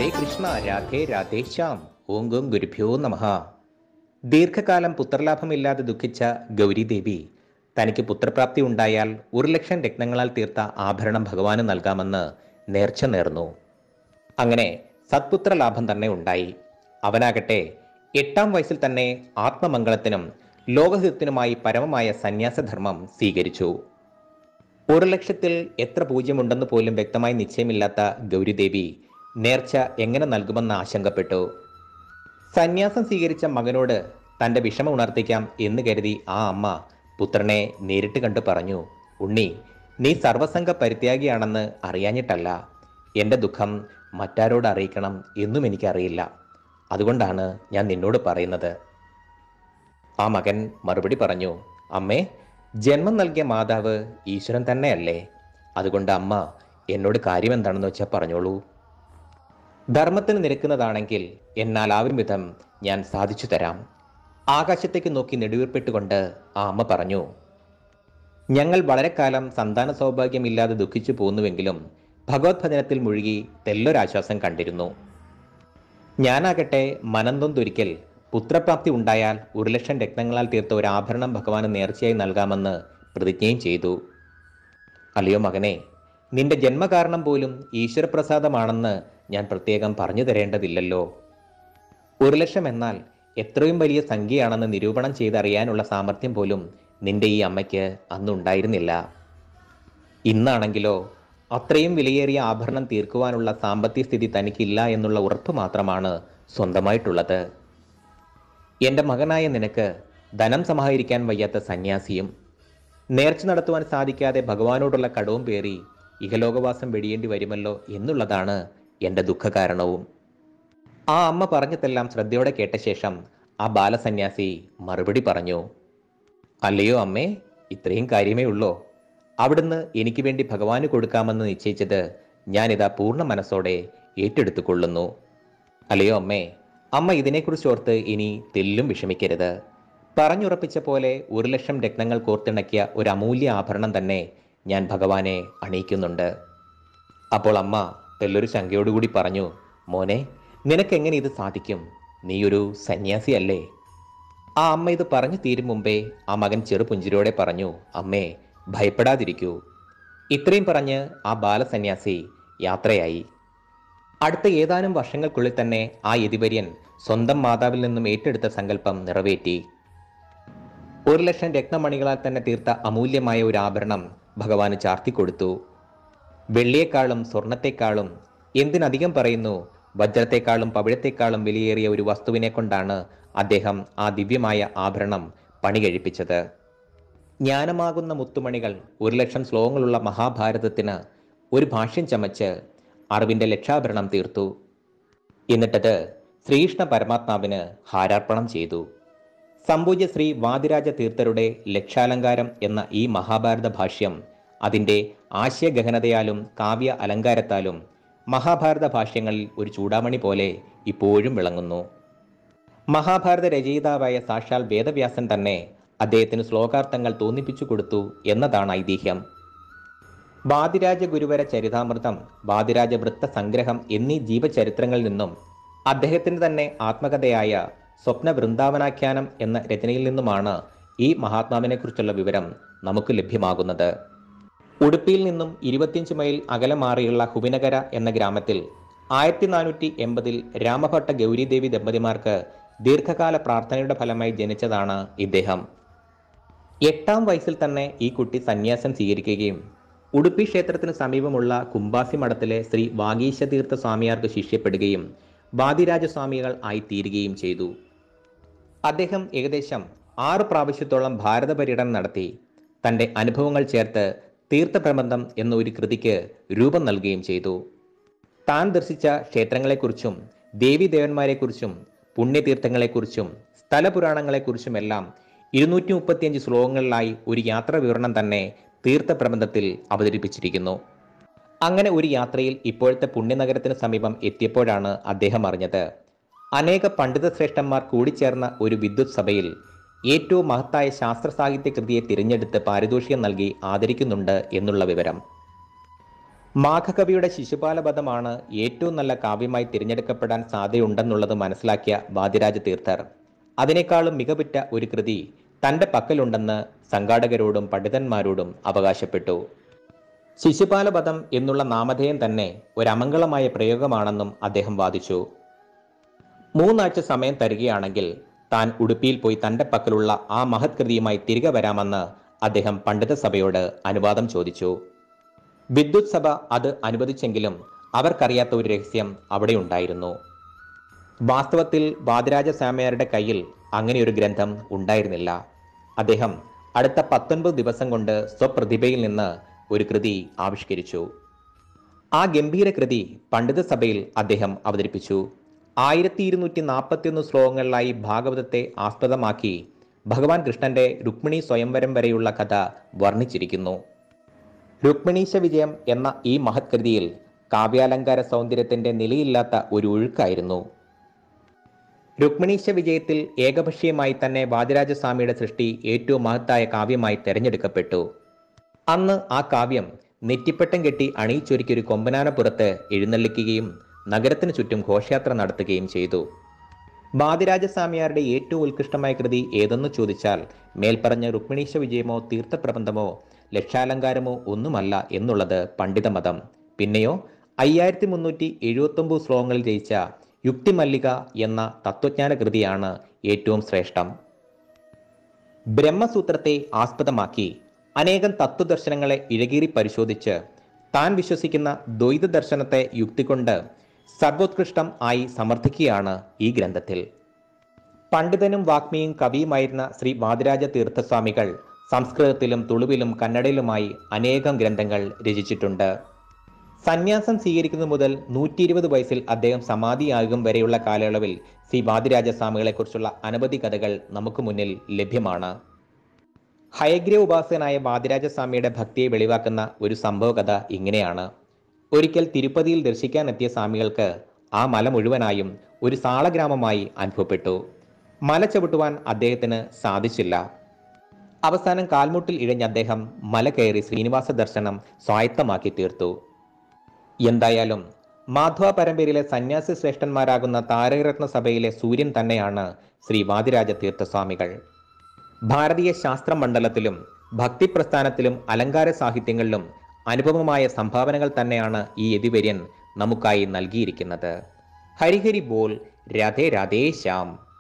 ഹരേ കൃഷ്ണ രാധേ രാധേശ്യാം ഓം ഗോം ഗുരുഭ്യോ നമഃ ദീർഘകാലം പുത്രലാഭമില്ലാതെ ദുഃഖിച്ച ഗൗരിദേവി തനിക്ക് പുത്രപ്രാപ്തി ഉണ്ടായാൽ ഒരു ലക്ഷം രത്നങ്ങളാൽ തീർത്ത ആഭരണം ഭഗവാന് നൽകാമെന്ന് നേർച്ച നേർന്നു അങ്ങനെ സത്പുത്ര ലാഭം തന്നെ ഉണ്ടായി അവനാകട്ടെ എട്ടാം വയസ്സിൽ തന്നെ ആത്മമംഗളത്തിനും ലോകഹിതത്തിനുമായി പരമമായ സന്യാസധർമ്മം സ്വീകരിച്ചു ഒരു ലക്ഷത്തിൽ എത്ര പൂജ്യമുണ്ടെന്ന് പോലും വ്യക്തമായി നിശ്ചയമില്ലാത്ത ഗൗരിദേവി നേർച്ച എങ്ങനെ നൽകുമെന്ന് ആശങ്കപ്പെട്ടു സന്യാസം സ്വീകരിച്ച മകനോട് തന്റെ വിഷമം ഉണർത്തിക്കാം എന്ന് കരുതി ആ അമ്മ പുത്രനെ നേരിട്ട് കണ്ട് പറഞ്ഞു ഉണ്ണി നീ സർവസംഘ പരിത്യാഗിയാണെന്ന് അറിയാഞ്ഞിട്ടല്ല എൻ്റെ ദുഃഖം മറ്റാരോട് അറിയിക്കണം എന്നും എനിക്കറിയില്ല അതുകൊണ്ടാണ് ഞാൻ നിന്നോട് പറയുന്നത് ആ മകൻ മറുപടി പറഞ്ഞു അമ്മേ ജന്മം നൽകിയ മാതാവ് ഈശ്വരൻ തന്നെയല്ലേ അതുകൊണ്ട് അമ്മ എന്നോട് കാര്യം എന്താണെന്ന് വെച്ചാൽ പറഞ്ഞോളൂ ധർമ്മത്തിന് നിരക്കുന്നതാണെങ്കിൽ എന്നാലാവും വിധം ഞാൻ സാധിച്ചു തരാം ആകാശത്തേക്ക് നോക്കി നെടുവീർപ്പെട്ടുകൊണ്ട് ആ അമ്മ പറഞ്ഞു ഞങ്ങൾ വളരെ കാലം സന്താന സൗഭാഗ്യമില്ലാതെ ദുഃഖിച്ചു പോന്നുവെങ്കിലും ഭഗവത് ഭജനത്തിൽ മുഴുകി തെല്ലൊരാശ്വാസം കണ്ടിരുന്നു ഞാനാകട്ടെ മനംതൊന്തൊരിക്കൽ പുത്രപ്രാപ്തി ഉണ്ടായാൽ ഒരു ലക്ഷം രത്നങ്ങളാൽ തീർത്ത ഒരു ആഭരണം ഭഗവാന് നേർച്ചയായി നൽകാമെന്ന് പ്രതിജ്ഞയും ചെയ്തു അല്ലയോ മകനെ നിന്റെ ജന്മകാരണം പോലും ഈശ്വരപ്രസാദമാണെന്ന് ഞാൻ പ്രത്യേകം പറഞ്ഞു തരേണ്ടതില്ലല്ലോ ഒരു ലക്ഷം എന്നാൽ എത്രയും വലിയ സംഖ്യയാണെന്ന് നിരൂപണം ചെയ്തറിയാനുള്ള സാമർഥ്യം പോലും നിന്റെ ഈ അമ്മയ്ക്ക് അന്നുണ്ടായിരുന്നില്ല ഇന്നാണെങ്കിലോ അത്രയും വിലയേറിയ ആഭരണം തീർക്കുവാനുള്ള സാമ്പത്തിക സ്ഥിതി തനിക്കില്ല എന്നുള്ള ഉറപ്പ് മാത്രമാണ് സ്വന്തമായിട്ടുള്ളത് എൻ്റെ മകനായ നിനക്ക് ധനം സമാഹരിക്കാൻ വയ്യാത്ത സന്യാസിയും നേർച്ച നടത്തുവാൻ സാധിക്കാതെ ഭഗവാനോടുള്ള കടവും പേറി ഇഹലോകവാസം വെടിയേണ്ടി വരുമല്ലോ എന്നുള്ളതാണ് എൻ്റെ ദുഃഖകാരണവും ആ അമ്മ പറഞ്ഞതെല്ലാം ശ്രദ്ധയോടെ കേട്ട ശേഷം ആ ബാലസന്യാസി മറുപടി പറഞ്ഞു അല്ലയോ അമ്മേ ഇത്രയും കാര്യമേ ഉള്ളോ അവിടുന്ന് എനിക്ക് വേണ്ടി ഭഗവാന് കൊടുക്കാമെന്ന് നിശ്ചയിച്ചത് ഞാനിതാ പൂർണ്ണ മനസ്സോടെ ഏറ്റെടുത്തുകൊള്ളുന്നു അല്ലയോ അമ്മേ അമ്മ ഇതിനെക്കുറിച്ച് ഓർത്ത് ഇനി തെല്ലും വിഷമിക്കരുത് പറഞ്ഞുറപ്പിച്ച പോലെ ഒരു ലക്ഷം രത്നങ്ങൾ കോർത്തിണക്കിയ ഒരു അമൂല്യ ആഭരണം തന്നെ ഞാൻ ഭഗവാനെ അണിയിക്കുന്നുണ്ട് അപ്പോൾ അമ്മ തെല്ലൊരു ശങ്കയോടുകൂടി പറഞ്ഞു മോനെ നിനക്കെങ്ങനെ ഇത് സാധിക്കും നീയൊരു സന്യാസിയല്ലേ ആ അമ്മ ഇത് പറഞ്ഞു തീരും മുമ്പേ ആ മകൻ ചെറുപുഞ്ചിരിയോടെ പറഞ്ഞു അമ്മേ ഭയപ്പെടാതിരിക്കൂ ഇത്രയും പറഞ്ഞ് ആ ബാലസന്യാസി യാത്രയായി അടുത്ത ഏതാനും വർഷങ്ങൾക്കുള്ളിൽ തന്നെ ആ യതിവര്യൻ സ്വന്തം മാതാവിൽ നിന്നും ഏറ്റെടുത്ത സങ്കല്പം നിറവേറ്റി ഒരു ലക്ഷം രത്നമണികളാൽ തന്നെ തീർത്ത അമൂല്യമായ ഒരു ആഭരണം ഭഗവാന് ചാർത്തിക്കൊടുത്തു വെള്ളിയേക്കാളും സ്വർണത്തെക്കാളും എന്തിനധികം പറയുന്നു വജ്രത്തെക്കാളും പവിഴത്തെക്കാളും വിലയേറിയ ഒരു വസ്തുവിനെ കൊണ്ടാണ് അദ്ദേഹം ആ ദിവ്യമായ ആഭരണം പണി കഴിപ്പിച്ചത് ജ്ഞാനമാകുന്ന മുത്തുമണികൾ ഒരു ലക്ഷം ശ്ലോകങ്ങളുള്ള മഹാഭാരതത്തിന് ഒരു ഭാഷ്യം ചമച്ച് അറിവിന്റെ ലക്ഷാഭരണം തീർത്തു എന്നിട്ടത് ശ്രീകൃഷ്ണ പരമാത്മാവിന് ഹാരാർപ്പണം ചെയ്തു സംപൂജ്യ ശ്രീ വാദിരാജ തീർത്ഥരുടെ ലക്ഷാലങ്കാരം എന്ന ഈ മഹാഭാരത ഭാഷ്യം അതിൻ്റെ ആശയഗഹനതയാലും കാവ്യ അലങ്കാരത്താലും മഹാഭാരത ഭാഷ്യങ്ങളിൽ ഒരു ചൂടാമണി പോലെ ഇപ്പോഴും വിളങ്ങുന്നു മഹാഭാരത രചയിതാവായ സാക്ഷാൽ വേദവ്യാസൻ തന്നെ അദ്ദേഹത്തിന് ശ്ലോകാർത്ഥങ്ങൾ തോന്നിപ്പിച്ചു കൊടുത്തു എന്നതാണ് ഐതിഹ്യം വാദിരാജ ഗുരുവര ചരിതാമൃതം വാദിരാജ വൃത്ത സംഗ്രഹം എന്നീ ജീവചരിത്രങ്ങളിൽ നിന്നും അദ്ദേഹത്തിന് തന്നെ ആത്മകഥയായ സ്വപ്ന വൃന്ദാവനാഖ്യാനം എന്ന രചനയിൽ നിന്നുമാണ് ഈ മഹാത്മാവിനെക്കുറിച്ചുള്ള വിവരം നമുക്ക് ലഭ്യമാകുന്നത് ഉടുപ്പിയിൽ നിന്നും ഇരുപത്തിയഞ്ച് മൈൽ അകലെ മാറിയുള്ള ഹുബിനകര എന്ന ഗ്രാമത്തിൽ ആയിരത്തി നാനൂറ്റി എൺപതിൽ രാമഭട്ട ഗൗരിദേവി ദമ്പതിമാർക്ക് ദീർഘകാല പ്രാർത്ഥനയുടെ ഫലമായി ജനിച്ചതാണ് ഇദ്ദേഹം എട്ടാം വയസ്സിൽ തന്നെ ഈ കുട്ടി സന്യാസം സ്വീകരിക്കുകയും ഉടുപ്പി ക്ഷേത്രത്തിന് സമീപമുള്ള കുംഭാസി മഠത്തിലെ ശ്രീ വാഗീശതീർത്ഥ സ്വാമിയാർക്ക് ശിഷ്യപ്പെടുകയും വാദിരാജസ്വാമികൾ ആയി തീരുകയും ചെയ്തു അദ്ദേഹം ഏകദേശം ആറ് പ്രാവശ്യത്തോളം ഭാരത പര്യടനം നടത്തി തൻ്റെ അനുഭവങ്ങൾ ചേർത്ത് തീർത്ഥപ്രബന്ധം എന്ന ഒരു കൃതിക്ക് രൂപം നൽകുകയും ചെയ്തു താൻ ദർശിച്ച ക്ഷേത്രങ്ങളെക്കുറിച്ചും ദേവീദേവന്മാരെക്കുറിച്ചും പുണ്യതീർത്ഥങ്ങളെക്കുറിച്ചും സ്ഥലപുരാണങ്ങളെക്കുറിച്ചുമെല്ലാം ഇരുന്നൂറ്റി മുപ്പത്തിയഞ്ച് ശ്ലോകങ്ങളിലായി ഒരു യാത്രാ വിവരണം തന്നെ തീർത്ഥപ്രബന്ധത്തിൽ അവതരിപ്പിച്ചിരിക്കുന്നു അങ്ങനെ ഒരു യാത്രയിൽ ഇപ്പോഴത്തെ പുണ്യനഗരത്തിന് സമീപം എത്തിയപ്പോഴാണ് അദ്ദേഹം അറിഞ്ഞത് അനേക പണ്ഡിത ശ്രേഷ്ഠന്മാർ കൂടിച്ചേർന്ന ഒരു വിദ്വത് സഭയിൽ ഏറ്റവും മഹത്തായ ശാസ്ത്ര സാഹിത്യ കൃതിയെ തിരഞ്ഞെടുത്ത് പാരിതോഷികം നൽകി ആദരിക്കുന്നുണ്ട് എന്നുള്ള വിവരം മാഘകവിയുടെ ശിശുപാലപദമാണ് ഏറ്റവും നല്ല കാവ്യമായി തിരഞ്ഞെടുക്കപ്പെടാൻ സാധ്യതയുണ്ടെന്നുള്ളത് മനസ്സിലാക്കിയ വാദിരാജ തീർത്ഥർ അതിനേക്കാളും മികവുറ്റ ഒരു കൃതി തന്റെ പക്കലുണ്ടെന്ന് സംഘാടകരോടും പണ്ഡിതന്മാരോടും അവകാശപ്പെട്ടു ശിശുപാലപദം എന്നുള്ള നാമധേയം തന്നെ ഒരമംഗളമായ പ്രയോഗമാണെന്നും അദ്ദേഹം വാദിച്ചു മൂന്നാഴ്ച സമയം തരികയാണെങ്കിൽ താൻ ഉടുപ്പിയിൽ പോയി തന്റെ പക്കലുള്ള ആ മഹത്കൃതിയുമായി തിരികെ വരാമെന്ന് അദ്ദേഹം പണ്ഡിത സഭയോട് അനുവാദം ചോദിച്ചു വിദ്യുത് സഭ അത് അനുവദിച്ചെങ്കിലും അവർക്കറിയാത്ത ഒരു രഹസ്യം അവിടെ ഉണ്ടായിരുന്നു വാസ്തവത്തിൽ വാദിരാജ സ്വാമിയാരുടെ കയ്യിൽ അങ്ങനെ ഒരു ഗ്രന്ഥം ഉണ്ടായിരുന്നില്ല അദ്ദേഹം അടുത്ത പത്തൊൻപത് ദിവസം കൊണ്ട് സ്വപ്രതിഭയിൽ നിന്ന് ഒരു കൃതി ആവിഷ്കരിച്ചു ആ ഗംഭീര കൃതി പണ്ഡിത സഭയിൽ അദ്ദേഹം അവതരിപ്പിച്ചു ആയിരത്തി ഇരുന്നൂറ്റി നാൽപ്പത്തിയൊന്ന് ശ്ലോകങ്ങളിലായി ഭാഗവതത്തെ ആസ്പദമാക്കി ഭഗവാൻ കൃഷ്ണന്റെ രുക്മിണി സ്വയംവരം വരെയുള്ള കഥ വർണ്ണിച്ചിരിക്കുന്നു രുക്മിണീശ വിജയം എന്ന ഈ മഹത്കൃതിയിൽ കാവ്യാലങ്കാര സൗന്ദര്യത്തിന്റെ നിലയില്ലാത്ത ഒരു ഒഴുക്കായിരുന്നു രുക്മിണീശ വിജയത്തിൽ ഏകപക്ഷീയമായി തന്നെ വാദിരാജസ്വാമിയുടെ സൃഷ്ടി ഏറ്റവും മഹത്തായ കാവ്യമായി തെരഞ്ഞെടുക്കപ്പെട്ടു അന്ന് ആ കാവ്യം നെറ്റിപ്പട്ടം കെട്ടി അണിയിച്ചൊരുക്കിയൊരു കൊമ്പനാനപ്പുറത്ത് എഴുന്നള്ളിക്കുകയും നഗരത്തിനു ചുറ്റും ഘോഷയാത്ര നടത്തുകയും ചെയ്തു വാദിരാജസ്വാമിയാരുടെ ഏറ്റവും ഉത്കൃഷ്ടമായ കൃതി ഏതെന്ന് ചോദിച്ചാൽ മേൽപ്പറഞ്ഞ രുക്മിണീശ വിജയമോ തീർത്ഥപ്രബന്ധമോ ലക്ഷാലങ്കാരമോ ഒന്നുമല്ല എന്നുള്ളത് പണ്ഡിതമതം പിന്നെയോ അയ്യായിരത്തി മുന്നൂറ്റി എഴുപത്തൊമ്പത് ശ്ലോകങ്ങളിൽ ജയിച്ച യുക്തിമല്ലിക എന്ന തത്വജ്ഞാന കൃതിയാണ് ഏറ്റവും ശ്രേഷ്ഠം ബ്രഹ്മസൂത്രത്തെ ആസ്പദമാക്കി അനേകം തത്വദർശനങ്ങളെ ഇഴകീറി പരിശോധിച്ച് താൻ വിശ്വസിക്കുന്ന ദ്വൈത ദർശനത്തെ യുക്തി കൊണ്ട് സർവോത്കൃഷ്ടം ആയി സമർത്ഥിക്കുകയാണ് ഈ ഗ്രന്ഥത്തിൽ പണ്ഡിതനും വാഗ്മിയും കവിയുമായിരുന്ന ശ്രീ വാദിരാജ തീർത്ഥസ്വാമികൾ സംസ്കൃതത്തിലും തുളുവിലും കന്നഡയിലുമായി അനേകം ഗ്രന്ഥങ്ങൾ രചിച്ചിട്ടുണ്ട് സന്യാസം സ്വീകരിക്കുന്നത് മുതൽ നൂറ്റി ഇരുപത് വയസ്സിൽ അദ്ദേഹം സമാധിയാകും വരെയുള്ള കാലയളവിൽ ശ്രീ വാദിരാജസ്വാമികളെക്കുറിച്ചുള്ള അനവധി കഥകൾ നമുക്ക് മുന്നിൽ ലഭ്യമാണ് ഹയഗ്രീവ ഉപാസകനായ വാദിരാജസ്വാമിയുടെ ഭക്തിയെ വെളിവാക്കുന്ന ഒരു സംഭവ കഥ ഇങ്ങനെയാണ് ഒരിക്കൽ തിരുപ്പതിയിൽ ദർശിക്കാനെത്തിയ സ്വാമികൾക്ക് ആ മല മുഴുവനായും ഒരു സാളഗ്രാമമായി അനുഭവപ്പെട്ടു മല ചവിട്ടുവാൻ അദ്ദേഹത്തിന് സാധിച്ചില്ല അവസാനം കാൽമുട്ടിൽ ഇഴഞ്ഞ അദ്ദേഹം മല കയറി ശ്രീനിവാസ ദർശനം സ്വായത്തമാക്കി തീർത്തു എന്തായാലും മാധവ പരമ്പരയിലെ സന്യാസി ശ്രേഷ്ഠന്മാരാകുന്ന താരകരത്ന സഭയിലെ സൂര്യൻ തന്നെയാണ് ശ്രീ വാദിരാജ തീർത്ഥസ്വാമികൾ ഭാരതീയ ശാസ്ത്ര മണ്ഡലത്തിലും ഭക്തിപ്രസ്ഥാനത്തിലും അലങ്കാര സാഹിത്യങ്ങളിലും അനുപമമായ സംഭാവനകൾ തന്നെയാണ് ഈ യതിവര്യൻ നമുക്കായി നൽകിയിരിക്കുന്നത് ഹരിഹരി ബോൽ രാധേ രാധേ ശ്യാം